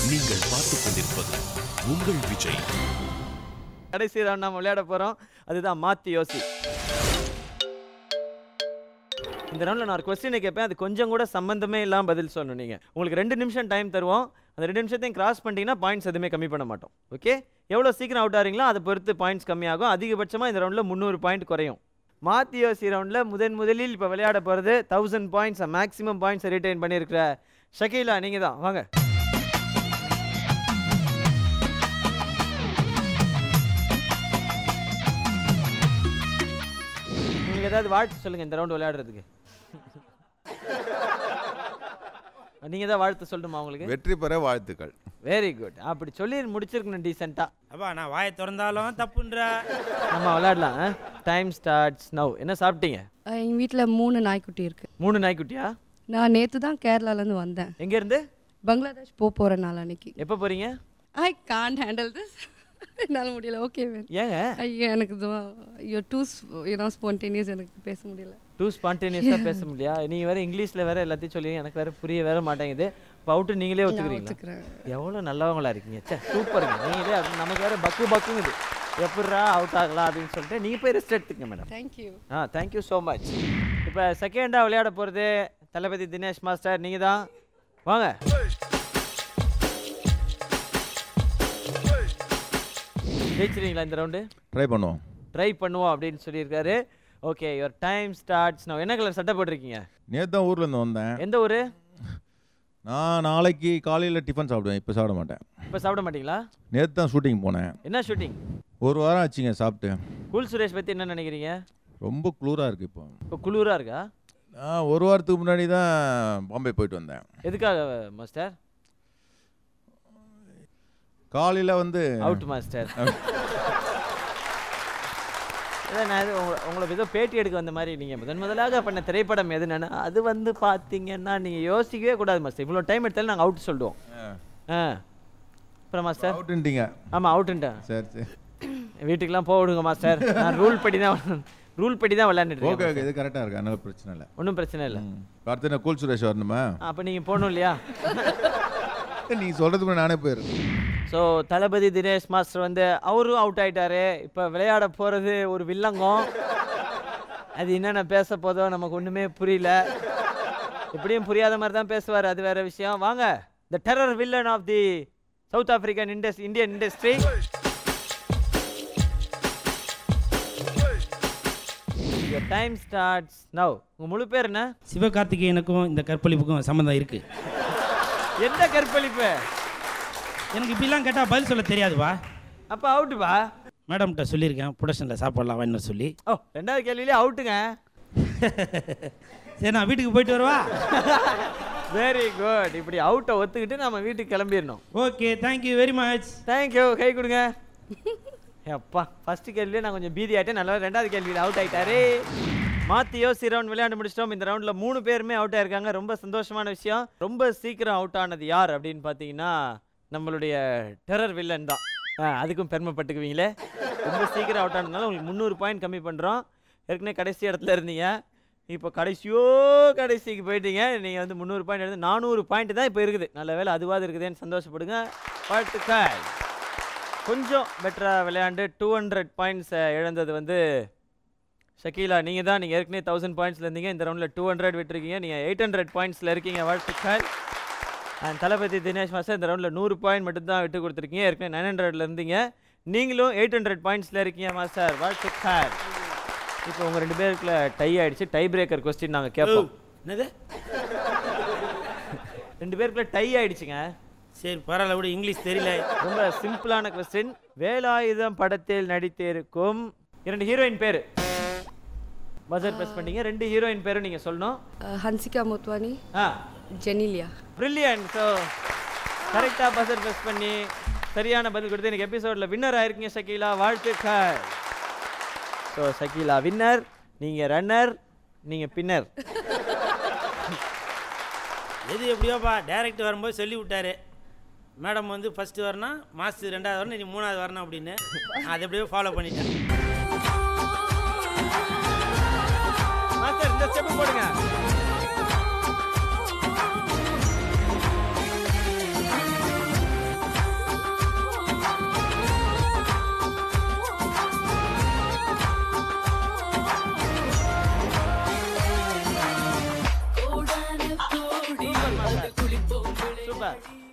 நீங்கள் பார்த்துக் கொண்டிருப்பது உங்கள் விஜய் கடைசி ரவுண்ட் நம்ம விளையாட போறோம் அதுதான் மாத்தி யோசி இந்த ரவுண்ட்ல நான் ஒரு கொஸ்டினை கேட்பேன் அது கொஞ்சம் கூட சம்பந்தமே இல்லாம பதில் சொல்லணும் நீங்க உங்களுக்கு ரெண்டு நிமிஷம் டைம் தருவோம் அந்த ரெண்டு நிமிஷத்தையும் கிராஸ் பண்ணிட்டீங்கன்னா பாயிண்ட்ஸ் எதுவுமே கம்மி பண்ண மாட்டோம் ஓகே எவ்வளோ சீக்கிரம் அவுட் ஆறீங்களோ அதை பொறுத்து பாயிண்ட்ஸ் கம்மியாகும் அதிகபட்சமாக இந்த ரவுண்டில் முந்நூறு பாயிண்ட் குறையும் மாத்தி யோசி ரவுண்டில் முதன் முதலில் இப்போ விளையாட போகிறது thousand points maximum points retain பண்ணியிருக்கிற ஷக்கீலா நீங்கள் தான் வாங்க உங்களுக்கு ஏதாவது வாழ்த்து சொல்லுங்க இந்த ரவுண்ட் விளையாடுறதுக்கு நீங்க தான் வாழ்த்து சொல்லணுமா உங்களுக்கு வெற்றி பெற வாழ்த்துக்கள் வெரி குட் அப்படி சொல்லி முடிச்சிருக்கணும் டீசெண்டா அப்பா நான் வாயை திறந்தாலும் தப்புன்ற நம்ம விளையாடலாம் டைம் ஸ்டார்ட்ஸ் நவ் என்ன சாப்பிட்டீங்க எங்கள் வீட்டில் மூணு நாய்க்குட்டி இருக்கு மூணு நாய்க்குட்டியா நான் நேற்று தான் கேரளாலேருந்து வந்தேன் எங்க இருந்து பங்களாதேஷ் போக போகிற நாள் அன்னைக்கு எப்போ போறீங்க ஐ காண்ட் ஹேண்டில் திஸ் என்னால் முடியல ஓகே மேம் ஏங்க ஐயோ எனக்கு ஐயோ டூ யூனோ ஸ்பான்டேனியஸ் எனக்கு பேச முடியல டூ ஸ்பான்டேனியஸாக பேச முடியா நீங்க வேற இங்கிலீஷ்ல வேற எல்லாத்தையும் சொல்லி எனக்கு வேற புரிய வேற மாட்டேங்குது இப்போ அவுட்டு நீங்களே ஒத்துக்கிறீங்களா ஒத்துக்கிறேன் எவ்வளோ நல்லவங்களா இருக்கீங்க சே சூப்பருங்க நீங்களே அது நமக்கு வேற பக்கு பக்குங்குது எப்படிரா அவுட் ஆகலாம் அப்படின்னு சொல்லிட்டு நீங்க போய் ரெஸ்ட் எடுத்துங்க மேடம் தேங்க்யூ ஆ தேங்க்யூ ஸோ மச் இப்போ செகண்டாக விளையாட போகிறது தளபதி தினேஷ் மாஸ்டர் நீங்கள் தான் வாங்க ஜெயிச்சிருங்களா இந்த ரவுண்டு ட்ரை பண்ணுவோம் ட்ரை பண்ணுவோம் அப்படின்னு சொல்லியிருக்காரு ஓகே யுவர் டைம் ஸ்டார்ட்ஸ் நான் என்ன கலர் சட்டை போட்டிருக்கீங்க நேற்று தான் ஊர்லேருந்து வந்தேன் எந்த ஊர் நான் நாளைக்கு காலையில் டிஃபன் சாப்பிடுவேன் இப்போ சாப்பிட மாட்டேன் இப்போ சாப்பிட மாட்டீங்களா நேற்று தான் ஷூட்டிங் போனேன் என்ன ஷூட்டிங் ஒரு வாரம் ஆச்சுங்க சாப்பிட்டு கூல் சுரேஷ் பற்றி என்ன நினைக்கிறீங்க ரொம்ப குளூராக இருக்குது இப்போ இப்போ குளிராக இருக்கா நான் ஒரு வாரத்துக்கு முன்னாடி தான் பாம்பே போயிட்டு வந்தேன் எதுக்காக மாஸ்டர் காலையில் வந்து அவுட் மாஸ்டர் அதான் நான் இது உங்களை உங்களை ஏதோ பேட்டி எடுக்க வந்த மாதிரி நீங்கள் முதன் முதலாக பண்ண திரைப்படம் எதுனா அது வந்து பார்த்தீங்கன்னா நீங்கள் யோசிக்கவே கூடாது மாஸ்டர் இவ்வளோ டைம் எடுத்தாலும் நாங்கள் அவுட் சொல்லுவோம் ஆ அப்புறம் மாஸ்டர் அவுட்டுன்ட்டீங்க ஆமாம் அவுட்டுன்ட்டேன் சரி சரி வீட்டுக்கெல்லாம் போக விடுங்க மாஸ்டர் நான் ரூல் படி தான் ரூல் படி தான் விளையாண்டுட்டு ஓகே இருக்கேன் ஓகே இது கரெக்டாக இருக்கு அதனால பிரச்சனை இல்லை ஒன்றும் பிரச்சனை இல்லை ம். அடுத்து என்ன கூல் சுரேஷ் வரணுமா அப்போ நீங்கள் போகணும் இல்லையா நீ சொல்கிறதுக்கு முன்னாடி நானே போயிருக்கேன் ஸோ தளபதி தினேஷ் மாஸ்டர் வந்து அவரும் அவுட் ஆயிட்டாரு இப்போ விளையாட போகிறது ஒரு வில்லங்கம் அது என்னென்ன பேச போதோ நமக்கு ஒன்றுமே புரியல எப்படியும் புரியாத மாதிரி தான் பேசுவார் அது வேற விஷயம் வாங்க the terror villain of the south African இண்டஸ் Indian industry time starts now உங்கள் முழு பேர் என்ன சிவகார்த்திகேயனுக்கும் இந்த கற்பழிப்புக்கும் சம்மந்தம் இருக்கு எந்த கற்பழிப்பு எனக்கு இப்படிலாம் கேட்டால் பதில் சொல்ல தெரியாதுப்பா அப்போ அவுட்டுப்பா மேடம்கிட்ட சொல்லியிருக்கேன் ப்ரொடக்ஷனில் சாப்பாடலாம் வேணும்னு சொல்லி ஓ ரெண்டாவது கேள்வியிலே அவுட்டுங்க சரி நான் வீட்டுக்கு போயிட்டு வரவா வெரி குட் இப்படி அவுட்டை ஒத்துக்கிட்டு நம்ம வீட்டுக்கு கிளம்பிடணும் okay thank you very much thank you கை கொடுங்க அப்பா ஃபர்ஸ்ட் கேள்வியிலே நான் கொஞ்சம் பீதி ஆயிட்டேன் நல்லா ரெண்டாவது கேள்வியில் அவுட் ஆயிட்டாரு மாத்தி யோசி ரவுண்ட் விளையாண்டு முடிச்சிட்டோம் இந்த ரவுண்டில் மூணு பேருமே அவுட் ஆயிருக்காங்க ரொம்ப சந்தோஷமான விஷயம் ரொம்ப சீக்கிரம் அவுட் ஆனது யார் அப்படின்னு பார்த்தீங்கன்னா நம்மளுடைய டெரர் வில்லன் தான் ஆ, அதுக்கும் பெருமைப்பட்டுக்குவீங்களே ரொம்ப சீக்கிரம் அவுட் ஆனதுனால உங்களுக்கு முந்நூறு பாயிண்ட் கம்மி பண்ணுறோம் ஏற்கனவே கடைசி இடத்துல இருந்தீங்க இப்போ கடைசியோ கடைசிக்கு போயிட்டீங்க நீங்கள் வந்து முந்நூறு பாயிண்ட் எடுத்து நானூறு பாயிண்ட் தான் இப்போ இருக்குது நல்ல வேளை அதுவாது இருக்குதேன்னு சந்தோஷப்படுங்க வாழ்த்துக்கள் கொஞ்சம் பெட்டராக விளையாண்டு டூ ஹண்ட்ரட் பாயிண்ட்ஸ் இழந்தது வந்து ஷக்கீலா நீங்கள் தான் நீங்கள் ஏற்கனவே தௌசண்ட் பாயிண்ட்ஸில் இருந்தீங்க இந்த ரவுண்டில் டூ ஹண்ட்ரட் விட்டுருக்கீங்க நீங்கள் எயிட் ஹண்ட்ரட் பாயிண்ட்ஸில் இருக்கீங்க வாழ்த்துக்கள் அண்ட் தளபதி தினேஷ் மாஸ்டர் இந்த ரவுண்டில் நூறு பாயிண்ட் மட்டும் தான் விட்டு கொடுத்துருக்கீங்க ஏற்கனவே நைன் ஹண்ட்ரட்ல இருந்தீங்க நீங்களும் எயிட் ஹண்ட்ரட் பாயிண்ட்ஸில் இருக்கீங்க மாஸ்டர் வாழ்த்துக்கள் இப்போ உங்கள் ரெண்டு பேருக்குள்ள டை ஆயிடுச்சு டை பிரேக்கர் கொஸ்டின் நாங்கள் கேட்போம் என்னது ரெண்டு பேருக்குள்ள டை ஆயிடுச்சுங்க சரி பரவாயில்ல விட இங்கிலீஷ் தெரியல ரொம்ப சிம்பிளான கொஸ்டின் வேலாயுதம் படத்தில் நடித்திருக்கும் இரண்டு ஹீரோயின் பேர் பஜர் ப்ரெஸ் பண்ணீங்க ரெண்டு ஹீரோயின் பேரும் நீங்கள் சொல்லணும் ஹன்சிகா மோத்வானி ஆ ஜெனிலியா பிரில்லியன்ட் ஸோ கரெக்டாக பசர் ப்ரெஸ் பண்ணி சரியான பதில் கொடுத்து எனக்கு எபிசோடில் வின்னர் ஆயிருக்கீங்க ஷக்கீலா வாழ்த்துக்கள் ஸோ ஷக்கீலா வின்னர் நீங்கள் ரன்னர் நீங்கள் பின்னர் எது எப்படியோப்பா டேரக்டர் வரும்போது சொல்லி விட்டாரு மேடம் வந்து ஃபஸ்ட்டு வரணும் மாஸ்டர் ரெண்டாவது வரணும் நீ மூணாவது வரணும் அப்படின்னு நான் அதை எப்படியோ ஃபாலோ பண்ணிட்டேன் மாஸ்டர் இந்த ஸ்டெப் போடுங்க சூப்பர்